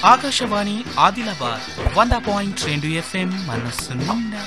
ఆకాశవాణి ఆదిలాబాద్ వంద పాయింట్ రెండు ఎఫ్ఎం మనస్సు నిండా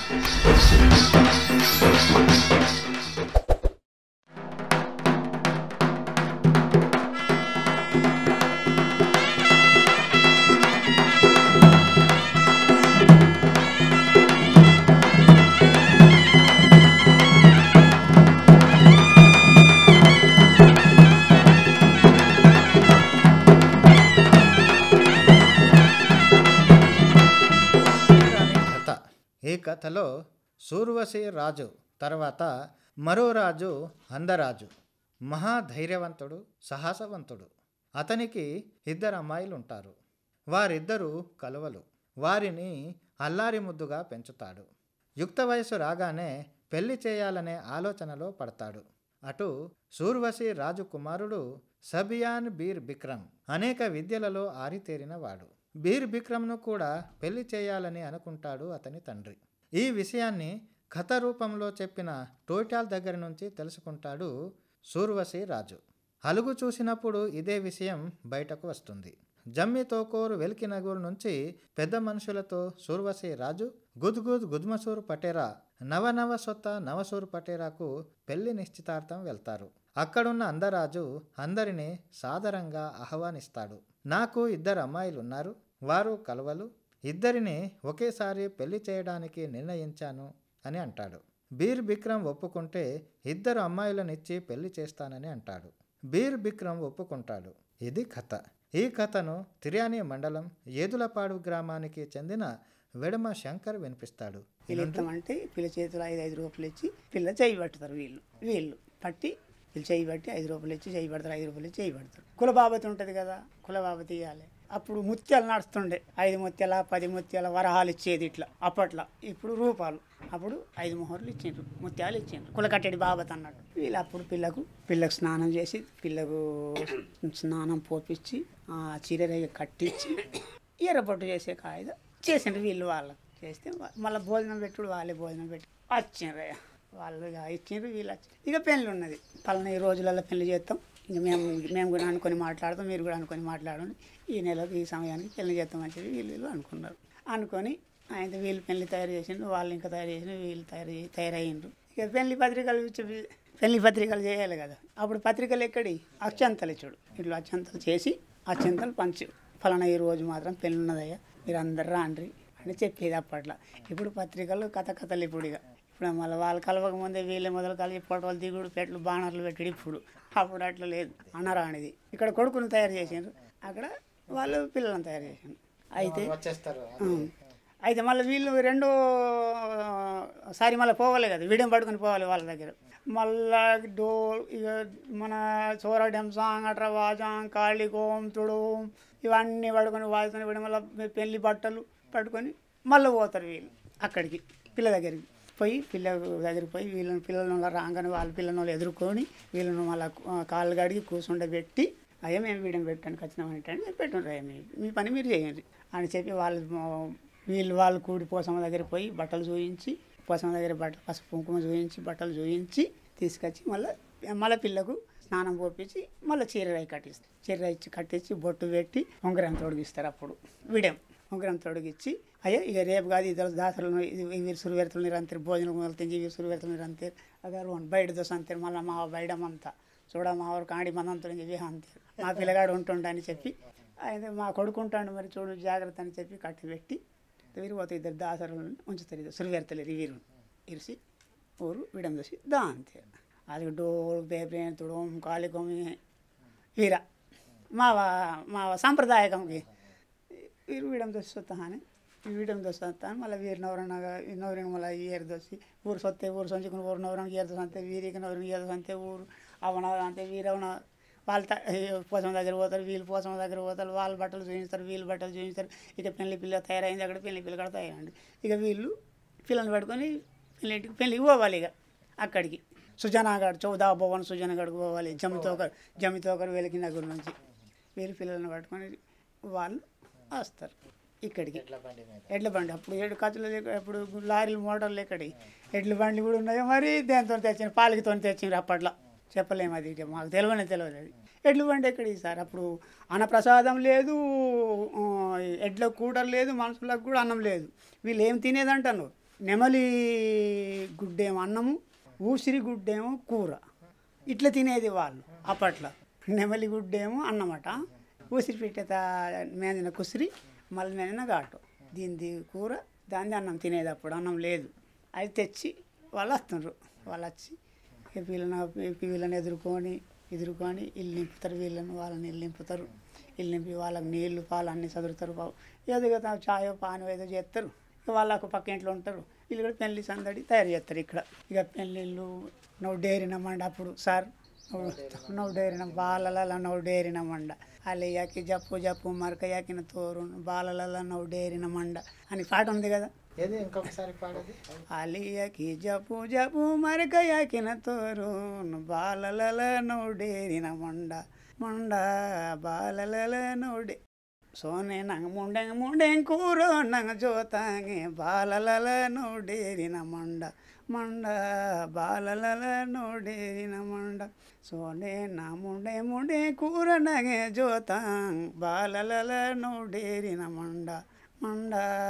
రాణి కథ ఈ కథలో సూర్వశి రాజు తర్వాత మరో రాజు అందరాజు మహాధైర్యవంతుడు సాహసవంతుడు అతనికి ఇద్దరు అమ్మాయిలు ఉంటారు వారిద్దరూ కలువలు వారిని అల్లారి ముద్దుగా పెంచుతాడు యుక్త వయసు రాగానే పెళ్లి చేయాలనే ఆలోచనలో పడతాడు అటు సూర్వశి రాజు కుమారుడు సబియాన్ బీర్ బిక్రమ్ అనేక విద్యలలో ఆరితేరిన వాడు బీర్ బిక్రమ్ను కూడా పెళ్లి చేయాలని అనుకుంటాడు అతని తండ్రి ఈ విషయాన్ని కథ రూపంలో చెప్పిన టోటాల్ దగ్గర నుంచి తెలుసుకుంటాడు సూర్వశి రాజు అలుగు చూసినప్పుడు ఇదే విషయం బయటకు వస్తుంది జమ్మి తోకోరు వెలికి నగూరు నుంచి పెద్ద మనుషులతో సూర్వశి రాజు గుద్గుద్ గుద్మసూర్ పటేరా నవనవ సొత్త నవసూర్ పటేరాకు పెళ్లి నిశ్చితార్థం వెళ్తారు అక్కడున్న అందరాజు అందరినీ సాదరంగా ఆహ్వానిస్తాడు నాకు ఇద్దరు అమ్మాయిలున్నారు వారు కలవలు ఇద్దరిని ఒకేసారి పెళ్లి చేయడానికి నిర్ణయించాను అని అంటాడు బీర్ బిక్రమ్ ఒప్పుకుంటే ఇద్దరు అమ్మాయిలనిచ్చి పెళ్లి చేస్తానని అంటాడు బీర్ బిక్రమ్ ఒప్పుకుంటాడు ఇది కథ ఈ కథను తిర్యాని మండలం ఏదులపాడు గ్రామానికి చెందిన వెడమ శంకర్ వినిపిస్తాడు వీళ్ళు ఇస్తామంటే పిల్ల చేతులు ఐదు ఐదు రూపాయలు ఇచ్చి పిల్ల చేయి పట్టుతారు వీళ్ళు వీళ్ళు పట్టి వీళ్ళు చేయి పట్టి ఐదు రూపాయలు ఇచ్చి చేయి పడతారు ఐదు రూపాయలు ఇచ్చి చేయి పడతారు కుల బాబతి ఉంటుంది కదా కుల బాబతి ఇవ్వాలి అప్పుడు ముత్యాలు నడుస్తుండే ఐదు ముత్యాల పది ముత్యాల వరహాలు ఇచ్చేది ఇట్లా అప్పట్లో ఇప్పుడు రూపాలు అప్పుడు ఐదు మొహర్లు ఇచ్చిండ్రు ముత్యాలు ఇచ్చిండ్రు కుల కట్టేది బాబత్ అన్నట్టు వీళ్ళు అప్పుడు పిల్లకు పిల్లకు స్నానం చేసి పిల్లకు స్నానం పోపించి ఆ చీరరేగ కట్టించి ఎర్రపొట్టు చేసే కాయద చేసిండ్రు వీళ్ళు వాళ్ళకి చేస్తే వా- మళ్ళీ భోజనం పెట్టుడు వాళ్ళే భోజనం పెట్టి వచ్చిండ్రు వాళ్ళు ఇక ఇచ్చిండ్రు వీళ్ళు వచ్చి ఇక పెళ్ళి ఉన్నది పలానా ఈ రోజులలో పెళ్లి చేస్తాం ఇక మేము మేము కూడా అనుకొని మాట్లాడతాం మీరు కూడా అనుకొని మాట్లాడండి ఈ నెలకు ఈ సమయానికి పెళ్లి చేస్తామని చెప్పి వీళ్ళు వీళ్ళు అనుకున్నారు అనుకొని ఆయన వీళ్ళు పెళ్లి తయారు చేసిండ్రు వాళ్ళు ఇంకా తయారు చేసిండ్రు వీళ్ళు తయారు చేసి తయారయ్యిండ్రు ఇక పెళ్లి పత్రికలు ఇచ్చి పెళ్లి పత్రికలు చేయాలి కదా అప్పుడు పత్రికలు ఎక్కడి అత్యంతలు ఇచ్చుడు ఇట్లా అత్యంతలు చేసి అత్యంతలు పంచు ఫలానా ఈ రోజు మాత్రం పెళ్ళి ఉన్నదయ్యా మీరు అందరు రాండ్రి అని చెప్పేది అప్పట్లో ఇప్పుడు పత్రికలు కథ కథలు ఇప్పుడు ఇక ఇప్పుడు మళ్ళీ వాళ్ళు కలవక ముందే వీళ్ళే మొదలు కలిసి ఫోటోలు దిగుడు పెట్లు బాణర్లు పెట్టి ఇప్పుడు అప్పుడు అట్లా లేదు అనరానిది ఇక్కడ కొడుకుని తయారు చేసిండ్రు అక్కడ వాళ్ళు పిల్లలను తయారు చేసిండ్రు అయితే వచ్చేస్తారు ఉం. అయితే మళ్ళీ వీళ్ళు రెండో సారి మళ్ళీ పోవాలి కదా వీడియం పట్టుకొని పోవాలి వాళ్ళ దగ్గర మళ్ళా డోల్ ఇక మన చోరడం సాంగ్ అట్రా వాజాం కాళీ కోం తుడోం ఇవన్నీ పట్టుకొని వాడుకొని వీడి మళ్ళీ పెళ్లి బట్టలు పట్టుకొని మళ్ళీ పోతారు వీళ్ళు అక్కడికి పిల్ల దగ్గరికి పోయి పిల్ల దగ్గరికి పోయి వీళ్ళని పిల్లలను రాగానే వాళ్ళ పిల్లని ఎదుర్కొని వీళ్ళను మళ్ళీ కాళ్ళు కడిగి కూర్చుండబెట్టి అయ్యా మేము వీడియం పెట్టడానికి వచ్చినామంటే పెట్టుండ్రు అయ్యా మీ మీ పని మీరు చేయండి అని చెప్పి వాళ్ళు మా- వీళ్ళు వాళ్ళు కూడి పోసమ్మ దగ్గర పోయి బట్టలు చూయించి పోసమ్మ దగ్గర బట్టలు పసుపు కుంకుమ చూయించి బట్టలు చూయించి తీసుకొచ్చి మళ్ళీ మళ్ళీ పిల్లకు స్నానం పోపించి మళ్ళీ చీరరాయి కట్టిస్తారు చీరరాయి ఇచ్చి కట్టించి బొట్టు పెట్టి ఉంగరం తొడిగిస్తారు అప్పుడు విడెం ఉంగరం తొడిగిచ్చి అయ్యా ఇక రేపు కాదు ఇది దాసరులను వీరు సురువేరుతులు నీరు అంతే భోజనం మొదలు వీరు సురువేరుతులు నీరు అంతే అగారు బయట దోశ అంతే మళ్ళీ మా బయటమంతా చూడ మా ఊరు కాడి మనంతో చెప్పి అంతే మా పిల్లగాడు ఉంటుండ అని చెప్పి ఆయన మా కొడుకు ఉంటాడు మరి చూడు జాగ్రత్త అని చెప్పి కట్టి పెట్టి విరిగిపోతే ఇద్దరు దాసరులను ఉంచుతారు ఇద్దరు సురువేరుతలేరు వీరు ఇరిసి ఊరు విడం చూసి దా అంతే అది డోలు పేపర్ తుడం కాలికొమి వీర మా వా- మా సాంప్రదాయకంకి వీరు వీడం దోసి వస్తాను వీడం దోసి వస్తాను మళ్ళీ వీరు నవరణగా నవరిని మళ్ళీ ఏరు దోసి ఊరు సొత్తే ఊరు సంచుకుని ఊరు నవరణకి ఏరు దోసి అంతే వీరికి నవరణకి ఏరు దోసి అంతే ఊరు అవన అంతే వీరవన వాళ్ళు త- పోసమ దగ్గర పోతారు వీళ్ళు పోసమ దగ్గర పోతారు వాళ్ళు బట్టలు చూపిస్తారు వీళ్ళు బట్టలు చూపిస్తారు ఇక పెళ్లి పిల్ల తయారైంది అక్కడ పెళ్లి పిల్ల కూడా తయారైంది ఇక వీళ్ళు పిల్లల్ని పట్టుకొని పెళ్ళింటికి పెళ్ళికి పోవాలి ఇక అక్కడికి సుజనాగఢ్ చౌదా భవన్ సుజనగఢ్కి పోవాలి జమితోకర్ జమితోకర్ వెలికి నగర్ నుంచి వీళ్ళు పిల్లల్ని పట్టుకొని వాళ్ళు వస్తారు ఇక్కడికి ఎడ్ల బండి అప్పుడు ఏడు కత్తులు లేక అప్పుడు లారీలు మోటార్లు ఎక్కడి ఎడ్ల బండ్లు కూడా ఉన్నాయో మరి దేంతో తెచ్చిన పాలకితో తెచ్చిండ్రు అప్పట్లో చెప్పలేము అది ఇక మాకు తెలియనే తెలియదు అది ఎడ్లు బండి ఎక్కడ సార్ అప్పుడు అన్నప్రసాదం లేదు ఆ, ఎడ్లకు కూడ లేదు మనుషులకు కూడా అన్నం లేదు వీళ్ళు ఏం తినేదంటాను నెమలి గుడ్డేమో అన్నము ఊసిరి గుడ్డేమో కూర ఇట్లా తినేది వాళ్ళు అప్పట్లో నెమలి గుడ్డేమో అన్నమాట ఊసిరి పెట్టేత మేదిన కుసిరి మళ్ళీ మేదిన ఘాటు దీనిది కూర దాని అన్నం తినేది అప్పుడు అన్నం లేదు అది తెచ్చి వాళ్ళు వస్తున్నారు వాళ్ళు వచ్చి ఇక వీళ్ళని వీళ్ళని ఎదుర్కొని ఎదుర్కొని ఇల్లు నింపుతారు వీళ్ళని వాళ్ళని ఇల్లు నింపుతారు ఇల్లు నింపి వాళ్ళకి నీళ్లు పాలు అన్నీ చదువుతారు బాబు ఏదో కదా చాయో పాను ఏదో చేస్తారు ఇక వాళ్ళకు పక్క ఇంట్లో ఉంటారు వీళ్ళు కూడా పెళ్లి సందడి తయారు చేస్తారు ఇక్కడ ఇక పెళ్ళిళ్ళు నువ్వు డేరినమండి అప్పుడు సార్ నువ్వు నువ్వు డేరిన బాలల నువ్వు డేరిన మండ అల్లయ్యాకి జప్పు జప్పు మరకయ్యాకిన తోరు బాలల నువ్వు డేరిన మండ అని పాట ఉంది కదా ఏది ఇంకొకసారి పాడేది అలియకి జపు జపు మరకయాకిన తోరు బాలలల నోడేరిన మొండ మొండ బాలలల నోడే సోనే నంగ ముండెంగ ముండెంగ కూరో నంగ జోతాంగే బాలలల నోడేరిన మొండ మొండ బాలలల నోడేరిన మొండ సోనే నా ముండే ముండే కూర నగే జోతాంగ్ బాలలల నోడేరిన మొండ మండ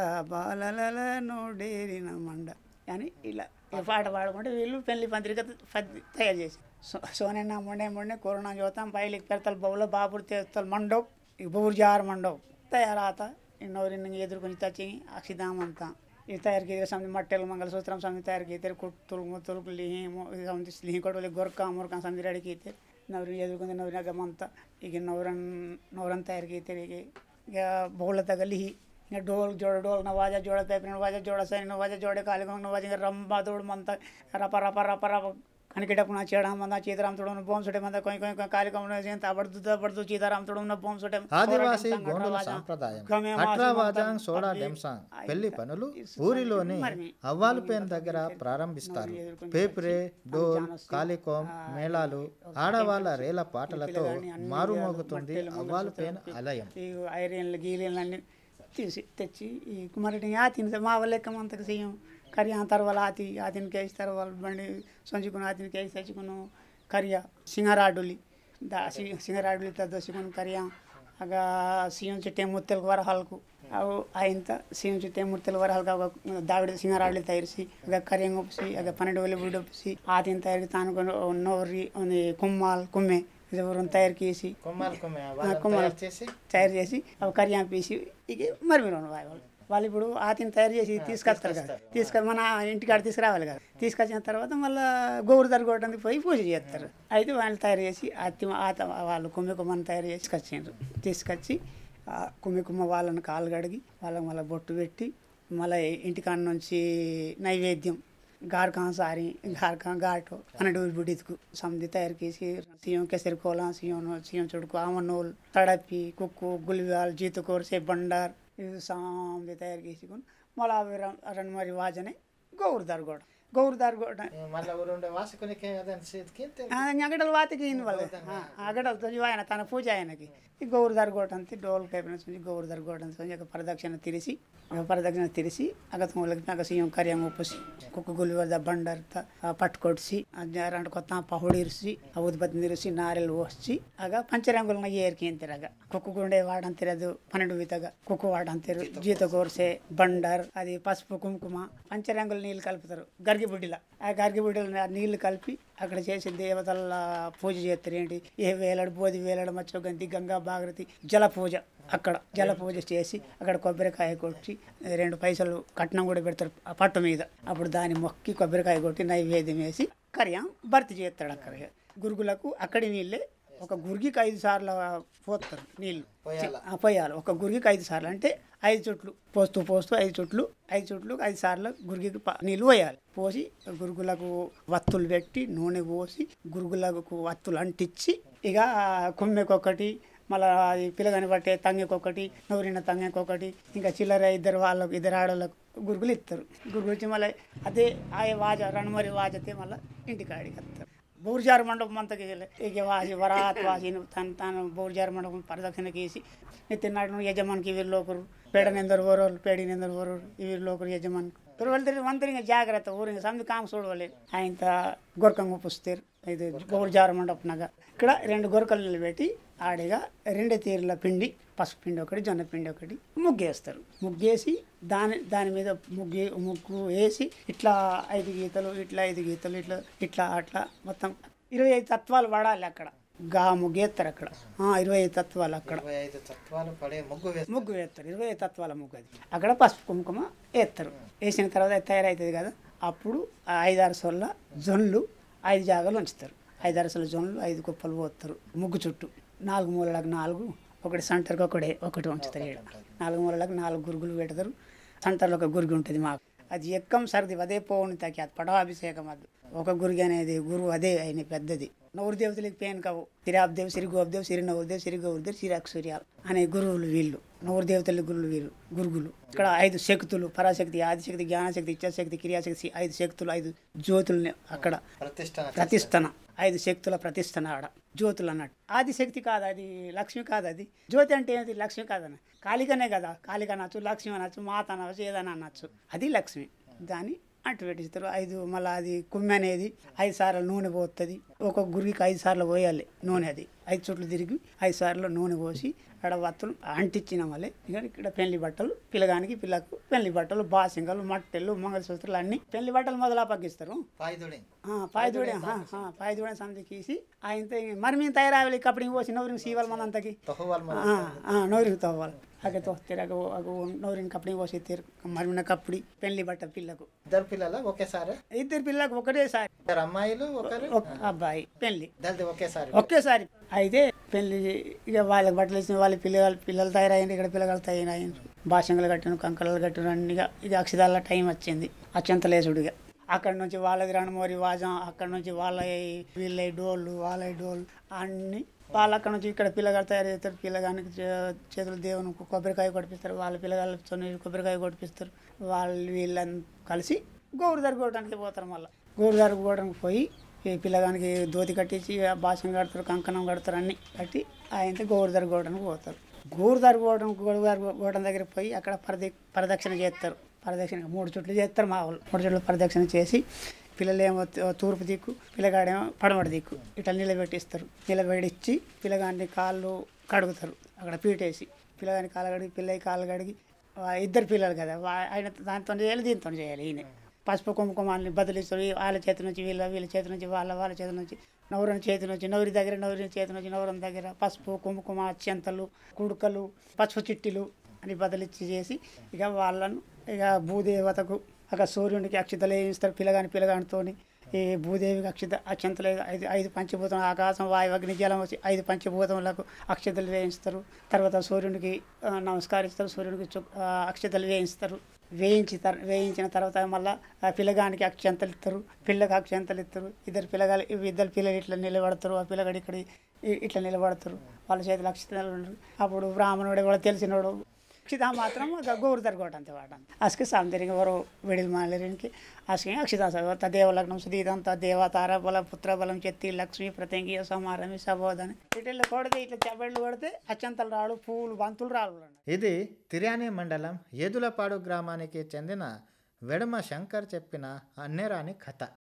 బాలల నోడేరిన మండ అని ఇలా ఈ పాట పాడుకుంటే వీళ్ళు పెళ్లి పత్రిక పత్రి తయారు చేసి సో సోనెన్న మొండే మొండే కరోనా చూస్తాం పైలికి పెడతలు బొవ్వలో బాబురు తెస్తలు మండవ్ ఈ బొవ్వురు జారు మండవ్ తయారాత ಇನ್ನೊಬ್ಬರಿನ ಎದುರುకొని తెచ్చి అక్షిదామంత ఈ తయారుకి ఇదే సమితి మట్టెలు మంగళసూత్రం సమితి తయారుకి ఇద్దరు కుట్టులు ముత్తులు లిహిము సమితి లిహి కొడవలి గొరక మురక సమితి రెడీకి ఇద్దరు నవరి ఎదుర్కొంది నవరి గమంత ಈಗ ನವರನ್ ನವರನ್ ತಯಾರಿಗೆ ತೆರಿಗೆ ಈಗ ಬಹುಳ ತಗಲಿ ఇంకా డోల్ జోడ డోల్ నవాజా జోడ పేపర్ నవాజా జోడ సై నవాజా జోడే కాలిగొంగ నవాజా ఇంకా రంబ దోడు మంత రప రప రప రప కనికెటప్పుడు నా చీడమ మంద చీతారాం తుడు బోమ్ సుటే మంద కొయి కొయి కాలికొంగ తబడుతూ తబడుతూ చీతారాం తుడు బోమ్ సుటే ఆదివాసీ గోండుల సాంప్రదాయం అట్రావాజాంగ్ సోడా డెంసాంగ్ పెళ్లి పనులు ఊరిలోని అవ్వాలుపేన్ దగ్గర ప్రారంభిస్తారు పేపురే డోల్ కాలికోం మేళాలు ఆడవాళ్ళ రేల పాటలతో మారుమోగుతుంది అవ్వాలుపేన్ ఆలయం ఈ ఐరన్లు గీలీలు అన్నీ తీసి తెచ్చి ఈ కుమారుడిని ఆ తిని మా వాళ్ళ లెక్క అంతకు చెయ్యం కర్రీ ఆ తర్వాత ఆతి ఆతిని కేసి తర్వాత బండి సంచుకుని ఆతిని కేసి తెచ్చుకును కర్య సింగరాడులి దా సింగరాడులి దోసుకుని కర్య ಆಗ ಸಿಎಂ ಚಿಟ್ಟೆ ಮುತ್ತೆಲ್ ವರ ಹಲ್ಕು ಅವು ಆಯ್ತ ಸಿಎಂ ಚಿಟ್ಟೆ ಮುತ್ತೆಲ್ ವರ ಹಲ್ಕ ದಾವಿಡ ಸಿಂಗರಾಡ್ಲಿ ತಯಾರಿಸಿ ಆಗ ಕರಿಯಂಗ್ ಒಪ್ಪಿಸಿ ಆಗ ಪನ್ನೆರಡು ಒಲೆ ಬಿಡು ಒಪ್ಪಿಸಿ ಆತಿನ ತಯಾರಿ ತಾನು ನವ್ರಿ ಒಂದು కుమ్మాల్ కుమ్మె ఇది ఎవరైనా తయారు చేసి కొమ్మాలు కొమ్మే ఆ, కొమ్మాలు చేసి తయారు చేసి అవి కర్రీ పీసి ఇక మరి మీరు వాళ్ళు వాళ్ళు ఇప్పుడు ఆతిని తయారు చేసి తీసుకొస్తారు కదా తీసుకొని మన ఇంటికాడ తీసుకురావాలి కదా తీసుకొచ్చిన తర్వాత మళ్ళీ గోరు దరగొట్టడానికి పోయి పూజ చేస్తారు అయితే వాళ్ళు తయారు చేసి అత్తి ఆత వాళ్ళు కుమ్మి కుమ్మని తయారు చేసి తీసుకొచ్చిండ్రు తీసుకొచ్చి ఆ కుమ్మి కుమ్మ వాళ్ళని కాలు కడిగి వాళ్ళకి మళ్ళీ బొట్టు పెట్టి మళ్ళీ ఇంటికాడ నుంచి నైవేద్యం గార్కాं सारी गारकां घाट పన్నెండు బిడితుకు సమితి తయారు చేసి సీఎం కేసరి కోలం సీఎం సీఎం చుడుకు ఆమనోల్ తడపి కుక్కు గులివాల్ జీతకోర్ సే బండార్ ఇది సమితి తయారు చేసుకుని మళ్ళీ అవి రెండు మరి వాజనే గౌరు దర్గోడ గౌరు దర్గోడ మళ్ళీ ఊరుండే వాసుకునికి అదని చేతికి అగడలు వాతికి వాళ్ళు అగడలతో ఆయన తన పూజ ఆయనకి ఈ గౌరు దర్గోటంతి డోల్ కైపిన నుంచి గౌరు దర్గోటంతి ఇక ప్రదక్షిణ తిరిసి ఇక ప్రదక్షిణ తిరిసి అగతం వాళ్ళకి నాకు సీఎం కరియం ఉప్పసి కుక్క గులి వద్ద బండర్త పట్టుకొడిసి రెండు కొత్త పహుడు ఇరిసి ఆ ఉత్పత్తి నిరిసి నారెలు పోసి ఆಗ పంచరంగుల ఏరికి అంతేరాಗ కుక్కు గుండే వాడంతిరదు పన్నెండు వితగా కుక్కు వాడంతిరు జీత కోర్సే బండర్ అది పసుపు కుంకుమ పంచరంగుల నీళ్ళు కలుపుతారు గరిగి బుడ్డిల ఆ గరిగి బుడ్డిల నీళ్లు కలిపి అక్కడ చేసి దేవతల పూజ చేస్తారు ఏంటి ఏ వేలాడు బోధి వేలాడు మచ్చో గంతి గంగా భాగరతి జల పూజ అక్కడ జల పూజ చేసి అక్కడ కొబ్బరికాయ కొట్టి రెండు పైసలు కట్నం కూడా పెడతారు ఆ పట్టు మీద అప్పుడు దాన్ని మొక్కి కొబ్బరికాయ కొట్టి నైవేద్యం వేసి కర్యం భర్తీ చేస్తాడు అక్కడ గురుగులకు అక్కడి నీళ్ళే ఒక గురిగికి ఐదు సార్లు పోస్తారు నీళ్ళు ఆ, పోయాలి ఒక గురిగికి ఐదు సార్లు అంటే ఐదు చుట్లు పోస్తూ పోస్తూ ఐదు చుట్లు ఐదు చుట్లు ఐదు సార్లు గురిగికి ప- నీళ్ళు పోయాలి పోసి గురుగులకు వత్తులు పెట్టి నూనె పోసి గురుగులకు వత్తులు అంటించి ఇక కుమ్మెకొకటి మళ్ళీ అది పిల్లగాని పట్టే తంగెకొకటి నూరిన తంగెకొకటి ఇంకా చిల్లర ఇద్దరు వాళ్ళకు ఇద్దరు ఆడవాళ్ళకు గురుగులు ఇస్తారు గురుగులు ఇచ్చి మళ్ళీ అదే ఆ వాజ రణమరి వాజతే మళ్ళీ ఇంటికాడికి వస్తారు బౌర్జారు మండపం అంతకి ఇక వాసి వరాత్ వాసి తను తాను బౌర్జారు మండపం ప్రదక్షిణ చేసి నిత్య నాడు యజమానికి వీరిలో ఒకరు పేడనెందరు ఓరోరు పేడినెందరు ఓరోరు వీరిలో ఒకరు యజమాన్ తిరువెళ్తారు వంతరు ఇంకా జాగ్రత్త ఊరు ఇంకా సంది కామ చూడవాలి ఆయన గొరకంగా పుస్తారు ఇది గౌరు జారం మండపనగా ఇక్కడ రెండు గొరకలు నిలబెట్టి ఆడిగా రెండు తీరుల పిండి పసుపు పిండి ఒకటి జొన్న పిండి ఒకటి ముగ్గేస్తారు ముగ్గేసి దాని దాని మీద ముగ్గు ముగ్గు వేసి ఇట్లా ఐదు గీతలు ఇట్లా ఐదు గీతలు ఇట్లా ఇట్లా అట్లా మొత్తం ఇరవై ఐదు తత్వాలు వాడాలి అక్కడ గా ముగ్గు వేస్తారు అక్కడ ఆ, ఇరవై ఐదు తత్వాలు అక్కడ ఇరవై ఐదు తత్వాలు పడే ముగ్గు వేస్తారు ముగ్గు వేస్తారు ఇరవై ఐదు తత్వాల ముగ్గు అది అక్కడ పసుపు కుంకుమ వేస్తారు వేసిన తర్వాత అది తయారవుతుంది కదా అప్పుడు ఆ ఐదారు సొల్ల జొన్లు ఐదు జాగాలు ఉంచుతారు ఐదారు సొల్ల జొన్లు ఐదు కుప్పలు పోస్తారు ముగ్గు చుట్టూ నాలుగు మూలలకు నాలుగు ఒకటి సెంటర్కి ఒకటి ఒకటి ఉంచుతారు ఈడ నాలుగు మూలలకు నాలుగు గురుగులు పెడతారు సెంటర్లో ఒక గురుగు ఉంటుంది మాకు అది ఎక్కం సరిది అదే పోవుని తాకి అది పడవాభిషేకం అది ఒక గురుగు అనేది గురువు అదే ఆయన పెద్దది నవరు దేవతలకి పేను కావు సిరాబ్దేవ్ సిరి గోబ్దేవ్ సిరి నవరుదేవ్ సిరి గౌరదేవ్ సిరి అక్షుర్యాలు అనే గురువులు వీళ్ళు నవరు దేవతల గురువులు వీళ్ళు గురుగులు ఇక్కడ ఐదు శక్తులు పరాశక్తి ఆదిశక్తి జ్ఞానశక్తి ఇచ్చాశక్తి క్రియాశక్తి ఐదు శక్తులు ఐదు జ్యోతుల్ని అక్కడ ప్రతిష్ట ప్రతిష్టన ఐదు శక్తుల ప్రతిష్టన ఆడ జ్యోతులు అన్నట్టు ఆదిశక్తి కాదు అది లక్ష్మి కాదు అది జ్యోతి అంటే ఏంటి లక్ష్మి కాదన్న కాళికనే కదా కాళిక అనొచ్చు లక్ష్మి అనొచ్చు మాత అనొచ్చు ఏదైనా అనొచ్చు అది లక్ష్మి దాన్ని అటు పెట్టిస్తారు ఐదు మళ్ళీ అది కుమ్మి అనేది ఐదు సార్లు నూనె పోతుంది ఒక్కొక్క గురికి ఐదు సార్లు పోయాలి నూనె అది ఐదు చుట్లు తిరిగి ఐదు సార్లు నూనె పోసి ఆడ వత్తులు అంటించిన మళ్ళీ ఇక ఇక్కడ పెళ్లి బట్టలు పిల్లగానికి పిల్లకు పెళ్లి బట్టలు బాసింగలు మట్టెలు మంగళసూత్రాలు అన్ని పెళ్లి బట్టలు మొదలు అప్పగిస్తారు పాయిదుడి పాయదూడే పాయదూడే సందికేసి ఆయనతో మరి మేము తయారావాలి కప్పటికి పోసి నవరికి సీవాలి మన అంతకి తహువాల్ మరి నవరికి తవ్వాలి అక్కడ తోస్తారు అగ అగ నవరిని కప్పటికి పోసి తీరు మరిమిన కప్పడి పెళ్లి బట్ట పిల్లకు ఇద్దరు పిల్లలు ఒకేసారి ఇద్దరు పిల్లకు ఒకటేసారి ఇద్దరు అమ్మాయిలు ఒకరు ఒక అబ్బాయి పెళ్లి ఇద్దరిది ఒకేసారి ఒకేసారి అయితే పెళ్లి ఇక వాళ్ళకి బట్టలు ఇచ్చిన వాళ్ళ పిల్లలు పిల్లలు తయారయ్యారు ఇక్కడ పిల్లలు తయారయ్యారు భాషంగలు కట్టిన కంకరలు కట్టిన అన్నిగా ఇక అక్షరాల టైం వచ్చింది అత్యంతలేసుడిగా అక్కడ నుంచి వాళ్ళది రణమోరి వాజం అక్కడ నుంచి వాళ్ళ వీళ్ళ డోళ్ళు వాళ్ళ డోళ్ళు అన్ని వాళ్ళు అక్కడ నుంచి ఇక్కడ పిల్లగాడు తయారు చేస్తారు పిల్లగానికి చే- చేతులు దేవుని కొబ్బరికాయ కొట్టిస్తారు వాళ్ళ పిల్లగాళ్ళు కొబ్బరికాయ కొట్టిస్తారు వాళ్ళు వీళ్ళని కలిసి గౌరు జరుపుకోవడానికి పోతారు మళ్ళీ గౌరు జరుపుకోవడానికి పోయి ఈ పిల్లగానికి దోతి కట్టించి ఆ భాషం కడతారు కంకణం కడతారు అన్ని కట్టి ఆయనతో గౌరు జరుపుకోవడానికి పోతారు గోరు జరుపుకోవడం గోరు జరుపుకోవడం దగ్గర పోయి అక్కడ పరది ప్రదక్షిణ చేస్తారు ప్రదక్షిణ మూడు చుట్లు చేస్తారు మా వాళ్ళు మూడు చుట్లు ప్రదక్షిణ చేసి పిల్లలేమో త- తూర్పు దిక్కు పిల్లగాడేమో పడమటి దిక్కు ఇట్లా నిలబెట్టిస్తారు నిలబెట్టించి పిల్లగాడిని కాళ్ళు కడుగుతారు అక్కడ పీటేసి పిల్లగాని కాళ్ళు కడిగి పిల్లకి కాళ్ళు కడిగి వా- ఇద్దరు పిల్లలు కదా వా- ఆయన దాంతో చేయాలి దీంతో చేయాలి ఈయన పసుపు కుంకుమాలని బదిలిస్తారు ఈ వాళ్ళ చేతి నుంచి వీళ్ళ వీళ్ళ చేతి నుంచి వాళ్ళ వాళ్ళ చేతి నుంచి నవరుని చేతి నుంచి నవరి దగ్గర నవరి చేతి నుంచి నవరం దగ్గర పసుపు కుంకుమ అత్యంతలు కుడుకలు పసుపు చిట్టిలు అని బదిలిచ్చి చేసి ఇక వాళ్ళను ఇక భూదేవతకు అక్కడ సూర్యునికి అక్షతలు వేయిస్తారు పిల్లగాని పిల్లగానితోని ఈ భూదేవికి అక్షత అక్షంతలు ఐదు ఐదు పంచభూతం ఆకాశం వాయు అగ్ని జలం వచ్చి ఐదు పంచభూతములకు అక్షతలు వేయిస్తారు తర్వాత సూర్యునికి ఆ, నమస్కరిస్తారు సూర్యునికి చు- ఆ, అక్షతలు వేయిస్తారు వేయించి తర్ వేయించిన తర్వాత మళ్ళీ ఆ పిల్లగానికి అక్షంతలు ఇస్తారు పిల్లకి అక్షంతలు ఇస్తారు ఇద్దరు పిల్లగాలు ఇవి ఇద్దరు పిల్లలు ఇట్లా నిలబడతారు ఆ పిల్లగాడు ఇక్కడ ఇ- ఇట్లా నిలబడతారు వాళ్ళ చేతులు అక్షతలు ఉండరు అప్పుడు బ్రాహ్మణుడు కూడా తెలిసినోడు అక్షిత మాత్రం గౌరు తరగోటం అంతే వాట అసలు సాంతరిక వరు వెడిల్ మాలరికి అసలు అక్షిత తదేవ లగ్నం సుదీతం తదేవ తారాబల పుత్రబలం చెత్తి లక్ష్మి ప్రతంగి సమారమి సబోధని ఇట్లా కొడితే ఇట్లా చెబళ్ళు కొడితే అచ్చంతలు రాళ్ళు పువ్వులు బంతులు రాళ్ళు ఇది తిర్యాని మండలం ఏదులపాడు గ్రామానికి చెందిన వెడమ శంకర్ చెప్పిన అన్నేరాని కథ